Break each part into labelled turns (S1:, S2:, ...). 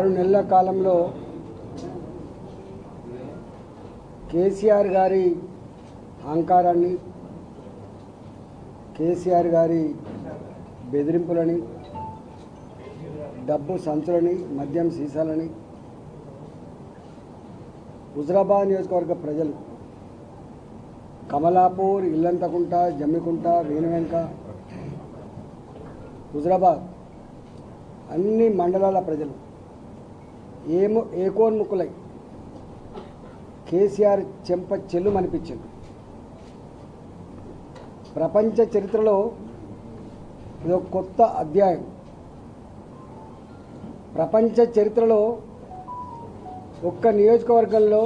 S1: ఆరు నెలల కాలంలో కేసీఆర్ గారి అహంకారాన్ని కేసీఆర్ గారి బెదిరింపులని డబ్బు సంచులని మద్యం సీసాలని హుజరాబాద్ నియోజకవర్గ ప్రజలు కమలాపూర్ ఇల్లంతకుంట జమ్మికుంట వేణువెంక హుజరాబాద్ అన్ని మండలాల ప్రజలు ఏమో ఏకోన్ముఖులై కేసీఆర్ చెంప చెల్లు అనిపించింది ప్రపంచ చరిత్రలో ఇది ఒక కొత్త అధ్యాయం ప్రపంచ చరిత్రలో ఒక్క నియోజకవర్గంలో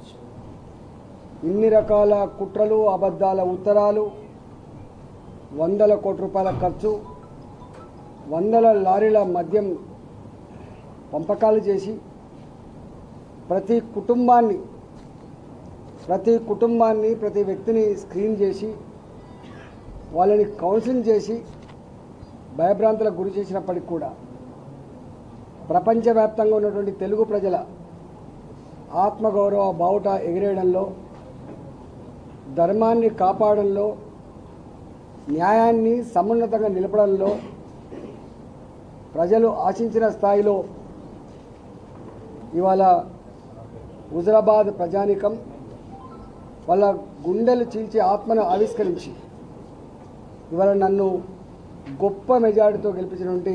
S1: ఇన్ని రకాల కుట్రలు అబద్ధాల ఉత్తరాలు వందల కోట్ల రూపాయల ఖర్చు వందల లారీల మద్యం పంపకాలు చేసి ప్రతి కుటుంబాన్ని ప్రతి కుటుంబాన్ని ప్రతి వ్యక్తిని స్క్రీన్ చేసి వాళ్ళని కౌన్సిలింగ్ చేసి భయభ్రాంతులకు గురి చేసినప్పటికి కూడా ప్రపంచవ్యాప్తంగా ఉన్నటువంటి తెలుగు ప్రజల ఆత్మగౌరవ బావుట ఎగిరేయడంలో ధర్మాన్ని కాపాడంలో న్యాయాన్ని సమున్నతంగా నిలపడంలో ప్రజలు ఆశించిన స్థాయిలో ఇవాళ హుజరాబాద్ ప్రజానికం వాళ్ళ గుండెలు చీల్చి ఆత్మను ఆవిష్కరించి ఇవాళ నన్ను గొప్ప మెజారిటీతో గెలిపించినటువంటి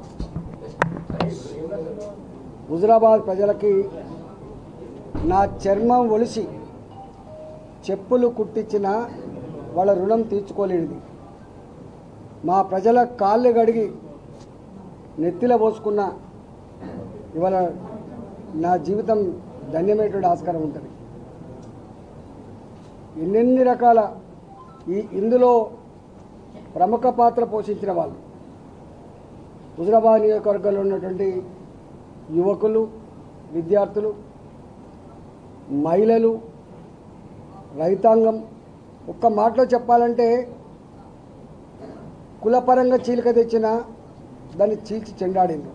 S1: హుజరాబాద్ ప్రజలకి నా చర్మం ఒలిసి చెప్పులు కుట్టించిన వాళ్ళ రుణం తీర్చుకోలేనిది మా ప్రజల కాళ్ళు గడిగి నెత్తిల పోసుకున్న ఇవాళ నా జీవితం ధన్యమైనటువంటి ఆస్కారం ఉంటుంది ఎన్నెన్ని రకాల ఈ ఇందులో ప్రముఖ పాత్ర పోషించిన వాళ్ళు హుజరాబాద్ నియోజకవర్గంలో ఉన్నటువంటి యువకులు విద్యార్థులు మహిళలు రైతాంగం ఒక్క మాటలో చెప్పాలంటే కులపరంగా చీలిక తెచ్చిన దాన్ని చీల్చి చెండాడిండ్రు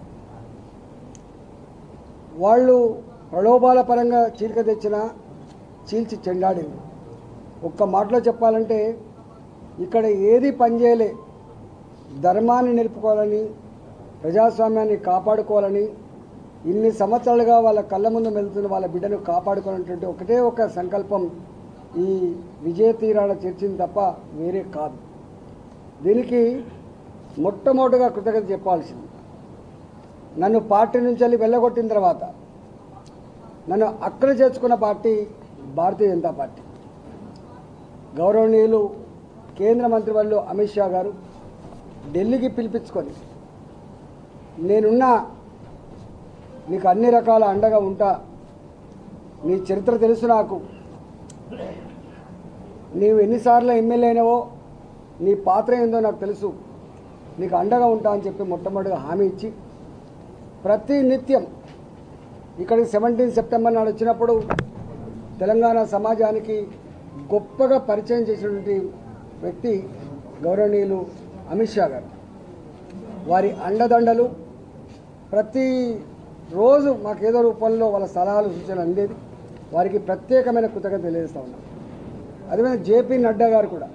S1: వాళ్ళు ప్రలోభాల పరంగా చీలిక తెచ్చిన చీల్చి చెండాడిండ్రు ఒక్క మాటలో చెప్పాలంటే ఇక్కడ ఏది పనిచేయలే ధర్మాన్ని నిలుపుకోవాలని ప్రజాస్వామ్యాన్ని కాపాడుకోవాలని ఇన్ని సంవత్సరాలుగా వాళ్ళ కళ్ళ ముందు వెళ్తున్న వాళ్ళ బిడ్డను కాపాడుకోవాలనేటువంటి ఒకటే ఒక సంకల్పం ఈ విజయ తీరాల చేర్చింది తప్ప వేరే కాదు దీనికి మొట్టమొదటిగా కృతజ్ఞత చెప్పాల్సింది నన్ను పార్టీ నుంచి వెళ్ళి వెళ్ళగొట్టిన తర్వాత నన్ను అక్కడ చేర్చుకున్న పార్టీ భారతీయ జనతా పార్టీ గౌరవనీయులు కేంద్ర మంత్రి వాళ్ళు అమిత్ షా గారు ఢిల్లీకి పిలిపించుకొని నేనున్నా నీకు అన్ని రకాల అండగా ఉంటా నీ చరిత్ర తెలుసు నాకు నీవు ఎన్నిసార్లు ఎమ్మెల్యే అయినావో నీ పాత్ర ఏందో నాకు తెలుసు నీకు అండగా ఉంటా అని చెప్పి మొట్టమొదటిగా హామీ ఇచ్చి ప్రతి నిత్యం ఇక్కడికి సెవెంటీన్ సెప్టెంబర్ నాడు వచ్చినప్పుడు తెలంగాణ సమాజానికి గొప్పగా పరిచయం చేసినటువంటి వ్యక్తి గౌరవనీయులు అమిత్ షా గారు వారి అండదండలు ప్రతి రోజు మాకేదో రూపంలో వాళ్ళ సలహాలు సూచనలు అందేది వారికి ప్రత్యేకమైన కృతజ్ఞత తెలియజేస్తా ఉన్నాం అదేవిధంగా జేపీ నడ్డా గారు కూడా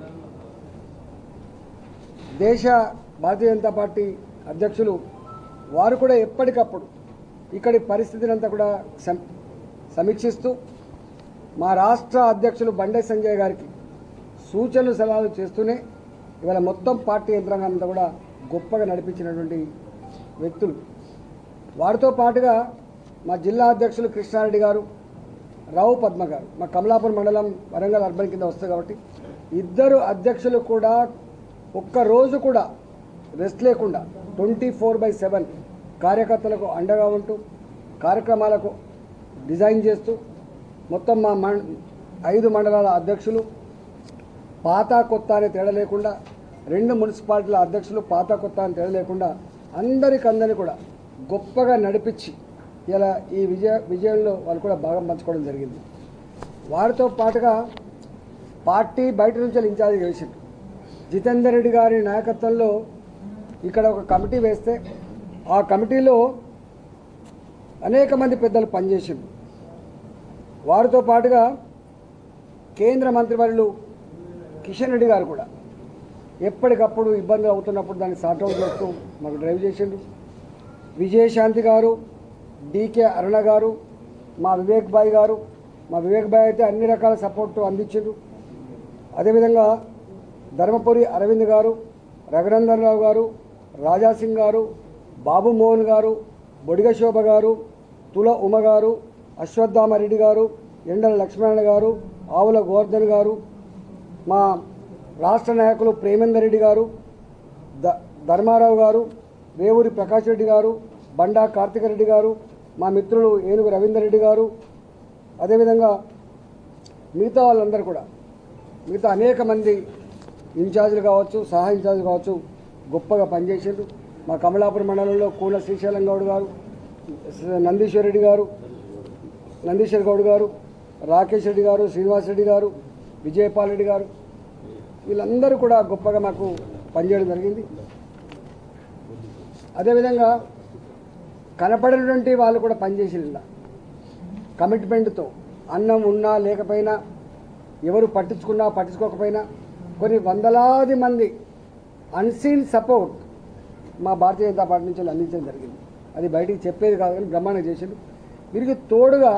S1: దేశ భారతీయ జనతా పార్టీ అధ్యక్షులు వారు కూడా ఎప్పటికప్పుడు ఇక్కడి పరిస్థితిని అంతా కూడా సం- సమీక్షిస్తూ మా రాష్ట్ర అధ్యక్షులు బండే సంజయ్ గారికి సూచనలు సలహాలు చేస్తూనే ఇవాళ మొత్తం పార్టీ యంత్రాంగం అంతా కూడా గొప్పగా నడిపించినటువంటి వ్యక్తులు వారితో పాటుగా మా జిల్లా అధ్యక్షులు కృష్ణారెడ్డి గారు రావు పద్మ గారు మా కమలాపురం మండలం వరంగల్ అర్బన్ కింద వస్తుంది కాబట్టి ఇద్దరు అధ్యక్షులు కూడా ఒక్క రోజు కూడా రెస్ట్ లేకుండా ట్వంటీ ఫోర్ బై సెవెన్ కార్యకర్తలకు అండగా ఉంటూ కార్యక్రమాలకు డిజైన్ చేస్తూ మొత్తం మా మం ఐదు మండలాల అధ్యక్షులు పాత కొత్త అనే తేడా లేకుండా రెండు మున్సిపాలిటీల అధ్యక్షులు పాత కొత్త అని తేడా లేకుండా అందరికందరినీ కూడా గొప్పగా నడిపించి ఇలా ఈ విజయ విజయంలో వాళ్ళు కూడా భాగం పంచుకోవడం జరిగింది వారితో పాటుగా పార్టీ బయట నుంచి ఇన్ఛార్జ్ చేసిండు జితేందర్ రెడ్డి గారి నాయకత్వంలో ఇక్కడ ఒక కమిటీ వేస్తే ఆ కమిటీలో అనేక మంది పెద్దలు పనిచేసిండ్రు వారితో పాటుగా కేంద్ర మంత్రివర్యులు కిషన్ రెడ్డి గారు కూడా ఎప్పటికప్పుడు ఇబ్బందులు అవుతున్నప్పుడు దాన్ని సార్ట్అవుట్ చేస్తూ మాకు డ్రైవ్ చేసిండ్రు విజయశాంతి గారు డీకే అరుణ గారు మా వివేక్ బాయ్ గారు మా వివేక్ బాయ్ అయితే అన్ని రకాల సపోర్ట్ అందించిండ్రు అదేవిధంగా ధర్మపురి అరవింద్ గారు రఘునందన్ రావు గారు రాజాసింగ్ గారు బాబు మోహన్ గారు బొడిగ శోభ గారు తుల ఉమ గారు అశ్వత్థామరెడ్డి గారు ఎండల లక్ష్మణ గారు ఆవుల గోవర్ధన్ గారు మా రాష్ట్ర నాయకులు ప్రేమేందర్ రెడ్డి గారు ద ధర్మారావు గారు రేవూరి ప్రకాష్ రెడ్డి గారు బండా కార్తిక రెడ్డి గారు మా మిత్రులు ఏనుగు రవీందర్ రెడ్డి గారు అదేవిధంగా మిగతా వాళ్ళందరూ కూడా మిగతా అనేక మంది ఇన్ఛార్జీలు కావచ్చు సహాయ ఇన్ఛార్జీలు కావచ్చు గొప్పగా పనిచేసిండ్రు మా కమలాపురం మండలంలో కూల శ్రీశైలం గౌడ్ గారు స- నందీశ్వర్ రెడ్డి గారు నందీశ్వర్ గౌడ్ గారు రాకేష్ రెడ్డి గారు శ్రీనివాస్ రెడ్డి గారు విజయపాల్ రెడ్డి గారు వీళ్ళందరూ కూడా గొప్పగా మాకు పనిచేయడం జరిగింది అదేవిధంగా కనపడినటువంటి వాళ్ళు కూడా పనిచేసిండ్రు ఇలా కమిట్మెంట్తో అన్నం ఉన్నా లేకపోయినా ఎవరు పట్టించుకున్నా పట్టించుకోకపోయినా కొన్ని వందలాది మంది అన్సీన్ సపోర్ట్ మా భారతీయ జనతా పార్టీ నుంచి వాళ్ళు అందించడం జరిగింది అది బయటికి చెప్పేది కాదు కానీ బ్రహ్మాండంగా చేసిండు వీరికి తోడుగా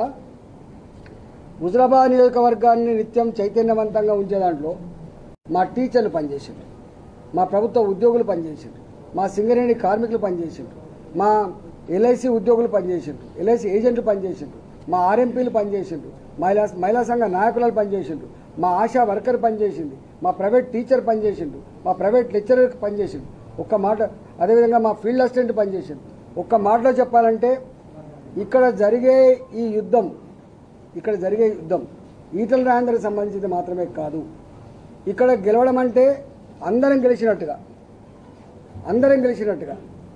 S1: హుజరాబాద్ నియోజకవర్గాన్ని నిత్యం చైతన్యవంతంగా ఉంచే దాంట్లో మా టీచర్లు పనిచేసిండ్రు మా ప్రభుత్వ ఉద్యోగులు పనిచేసిండ్రు మా సింగరేణి కార్మికులు పనిచేసిండ్రు మా ఎల్ఐసి ఉద్యోగులు పనిచేసిండ్రు ఎల్ఐసి ఏజెంట్లు పనిచేసిండ్రు మా ఆర్ఎంపీలు పనిచేసిండ్రు మహిళా మహిళా సంఘ నాయకులు పనిచేసిండ్రు మా ఆశా వర్కర్ పనిచేసింది మా ప్రైవేట్ టీచర్ పనిచేసిండు మా ప్రైవేట్ లెక్చరర్ పనిచేసిండు ఒక్క మాట అదేవిధంగా మా ఫీల్డ్ అసిస్టెంట్ పనిచేసిండు ఒక్క మాటలో చెప్పాలంటే ఇక్కడ జరిగే ఈ యుద్ధం ఇక్కడ జరిగే యుద్ధం ఈటల రాజేందర్కి సంబంధించింది మాత్రమే కాదు ఇక్కడ గెలవడం అంటే అందరం గెలిచినట్టుగా అందరం గెలిచినట్టుగా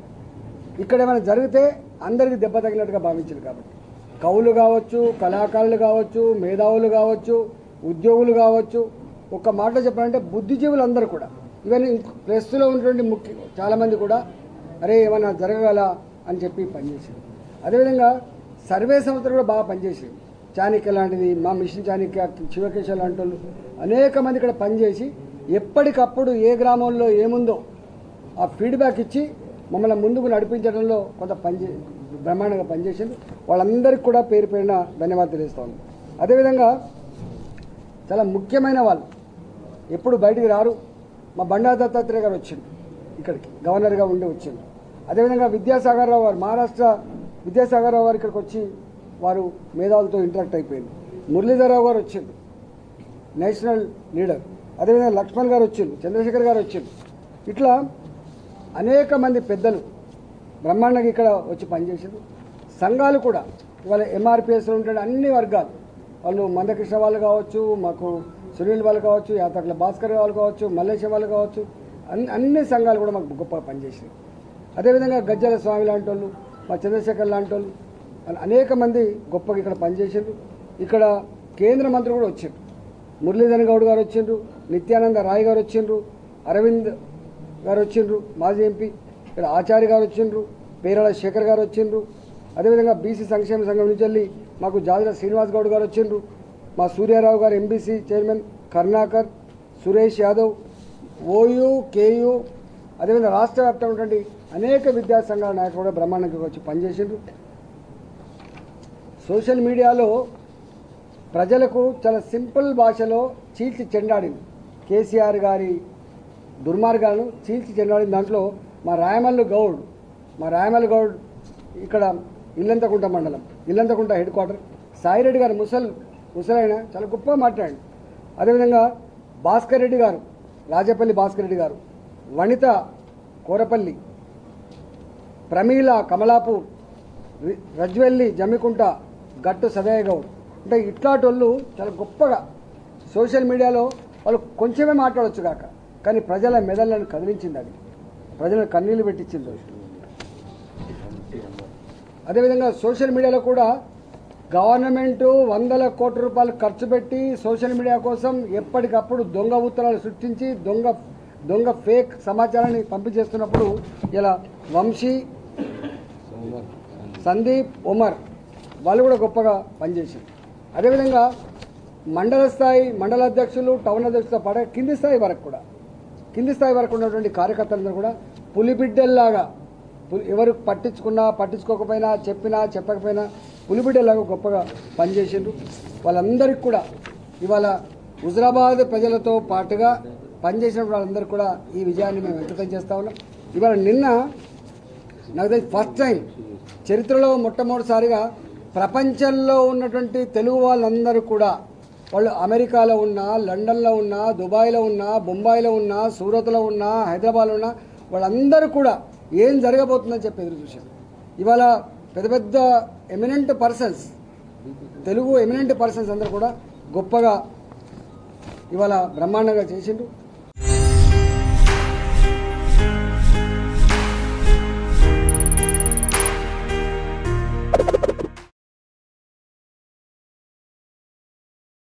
S1: ఇక్కడ ఏమైనా జరిగితే అందరికి దెబ్బ తగినట్టుగా భావించారు కాబట్టి కవులు కావచ్చు కళాకారులు కావచ్చు మేధావులు కావచ్చు ఉద్యోగులు కావచ్చు ఒక్క మాటలో చెప్పాలంటే బుద్ధిజీవులు అందరూ కూడా ఈవెన్ ప్రెస్లో ఉన్నటువంటి ముఖ్య చాలామంది కూడా అరే ఏమైనా జరగగల అని చెప్పి పనిచేసారు అదేవిధంగా సర్వే సంస్థలు కూడా బాగా పనిచేసింది చాణక్య లాంటిది మా మిషన్ చాణక్య శివకేశ లాంటి వాళ్ళు అనేక మంది ఇక్కడ పనిచేసి ఎప్పటికప్పుడు ఏ గ్రామంలో ఏముందో ఆ ఫీడ్బ్యాక్ ఇచ్చి మమ్మల్ని ముందుకు నడిపించడంలో కొంత పనిచే బ్రహ్మాండంగా పనిచేసింది వాళ్ళందరికీ కూడా పేరు పేరున ధన్యవాదాలు తెలియస్తాను అదేవిధంగా చాలా ముఖ్యమైన వాళ్ళు ఎప్పుడు బయటికి రారు మా బండా దత్తాత్రేయ గారు వచ్చిండు ఇక్కడికి గవర్నర్గా ఉండి వచ్చిండు అదేవిధంగా విద్యాసాగర్ రావు గారు మహారాష్ట్ర విద్యాసాగర్ రావు గారు ఇక్కడికి వచ్చి వారు మేధావులతో ఇంటరాక్ట్ అయిపోయింది మురళీధరరావు గారు వచ్చిండు నేషనల్ లీడర్ అదేవిధంగా లక్ష్మణ్ గారు వచ్చిండు చంద్రశేఖర్ గారు వచ్చిండు ఇట్లా అనేక మంది పెద్దలు బ్రహ్మాండంగా ఇక్కడ వచ్చి పనిచేసారు సంఘాలు కూడా ఇవాళ ఎంఆర్పిఎస్లో ఉంటే అన్ని వర్గాలు వాళ్ళు మందకృష్ణ వాళ్ళు కావచ్చు మాకు సునీల్ వాళ్ళు కావచ్చు యాతకుల భాస్కర్ వాళ్ళు కావచ్చు మల్లేశం వాళ్ళు కావచ్చు అన్ని అన్ని సంఘాలు కూడా మాకు గొప్ప పనిచేసాయి అదేవిధంగా గజ్జల స్వామి లాంటి వాళ్ళు మా చంద్రశేఖర్ లాంటి వాళ్ళు అలా అనేక మంది గొప్పగా ఇక్కడ పనిచేసారు ఇక్కడ కేంద్ర మంత్రి కూడా వచ్చారు మురళీధర్ గౌడ్ గారు వచ్చిండ్రు నిత్యానంద రాయ్ గారు వచ్చిండ్రు అరవింద్ గారు వచ్చిండ్రు మాజీ ఎంపీ ఇక్కడ ఆచార్య గారు వచ్చిండ్రు పేరాల శేఖర్ గారు వచ్చిండ్రు అదేవిధంగా బీసీ సంక్షేమ సంఘం నుంచి వెళ్ళి మాకు జాజుల శ్రీనివాస్ గౌడ్ గారు వచ్చిండ్రు మా సూర్యారావు గారు MBC chairman Karunakar Suresh Yadav OU KU అదేవిధంగా రాష్ట్ర వ్యాప్తంగా ఉన్నటువంటి అనేక విద్యా సంఘాల నాయకులు కూడా బ్రహ్మాండంగా వచ్చి పనిచేసిండ్రు సోషల్ మీడియాలో ప్రజలకు చాలా సింపుల్ భాషలో చీల్చి చెండాడింది కేసీఆర్ గారి దుర్మార్గాలను చీల్చి చెండాడింది దాంట్లో మా రాయమల్లు గౌడ్ మా రాయమల్లు గౌడ్ ఇక్కడ ఇల్లంతకుంట మండలం ఇల్లంతకుంట హెడ్ క్వార్టర్ సాయిరెడ్డి గారు ముసల్ ముసలైన చాలా గొప్పగా మాట్లాడండి అదేవిధంగా భాస్కర్ రెడ్డి గారు రాజపల్లి భాస్కర్ రెడ్డి గారు వనిత కోరపల్లి ప్రమీల కమలాపూర్ రి- రజ్వెల్లి జమ్మికుంట గట్టు సదయ్య గౌడ్ అంటే ఇట్లాంటి వాళ్ళు చాలా గొప్పగా సోషల్ మీడియాలో వాళ్ళు కొంచెమే మాట్లాడొచ్చు కాక కానీ ప్రజల మెదళ్ళను కదిలించింది అది ప్రజలను కన్నీళ్లు పెట్టించింది అది. అదేవిధంగా సోషల్ మీడియాలో కూడా గవర్నమెంట్ వందల కోట్ల రూపాయలు ఖర్చు పెట్టి సోషల్ మీడియా కోసం ఎప్పటికప్పుడు దొంగ ఉత్తరాలు సృష్టించి దొంగ దొంగ ఫేక్ సమాచారాన్ని పంపించేస్తున్నప్పుడు ఇలా వంశీ సందీప్ ఉమర్ వాళ్ళు కూడా గొప్పగా పనిచేశారు అదేవిధంగా మండల స్థాయి మండల అధ్యక్షులు టౌన్ అధ్యక్షులతో పాటు కింది స్థాయి వరకు కూడా కింది స్థాయి వరకు ఉన్నటువంటి కార్యకర్తలందరూ కూడా పులిబిడ్డల్లాగా పులి- ఎవరు పట్టించుకున్నా పట్టించుకోకపోయినా చెప్పినా చెప్పకపోయినా పులిబిడ్డల్లాగా గొప్పగా పనిచేసిండ్రు వాళ్ళందరికీ కూడా ఇవాళ హుజరాబాద్ ప్రజలతో పాటుగా పనిచేసిన వాళ్ళందరికీ కూడా ఈ విజయాన్ని మేము వ్యక్తం చేస్తా ఉన్నాం ఇవాళ నిన్న నాకు తెలిసి ఫస్ట్ టైం చరిత్రలో మొట్టమొదటిసారిగా ప్రపంచంలో ఉన్నటువంటి తెలుగు వాళ్ళందరూ కూడా వాళ్ళు అమెరికాలో ఉన్నా లండన్లో ఉన్నా దుబాయ్లో ఉన్నా బొంబాయిలో ఉన్నా సూరత్లో ఉన్నా హైదరాబాద్లో ఉన్నా వాళ్ళందరూ కూడా ఏం జరగబోతుందని చెప్పి ఎదురు చూశారు ఇవాళ పెద్ద పెద్ద eminent persons Telugu eminent persons అందరూ కూడా గొప్పగా ఇవాళ బ్రహ్మాండంగా చేసిండ్రు